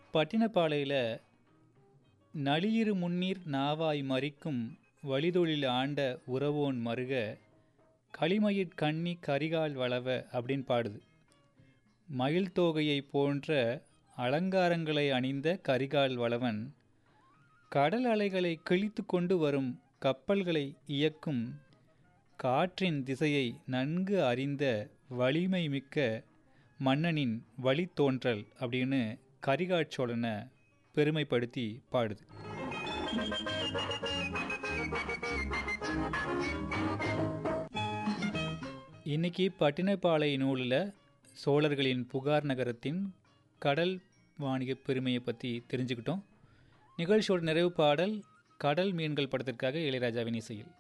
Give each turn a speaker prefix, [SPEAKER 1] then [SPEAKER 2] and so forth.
[SPEAKER 1] பட்டினப்பாலையில் நளியிரு முன்னீர் நாவாய் மறிக்கும் வழிதொழில் ஆண்ட உறவோன் மருக களிமயிற் கண்ணி கரிகால் வளவ அப்படின்னு பாடுது மயில் தோகையை போன்ற அலங்காரங்களை அணிந்த கரிகால் வளவன் கடல் அலைகளை கிழித்து கொண்டு வரும் கப்பல்களை இயக்கும் காற்றின் திசையை நன்கு அறிந்த வலிமை மிக்க மன்னனின் வழித்தோன்றல் அப்படின்னு கரிகாட்சோழனை பெருமைப்படுத்தி பாடுது இன்னைக்கு பட்டினப்பாலை நூலில் சோழர்களின் புகார் நகரத்தின் கடல் வாணிக பெருமையை பற்றி தெரிஞ்சுக்கிட்டோம் நிகழ்ச்சியோட நிறைவு பாடல் கடல் மீன்கள் படத்திற்காக இளையராஜாவின் இசையில்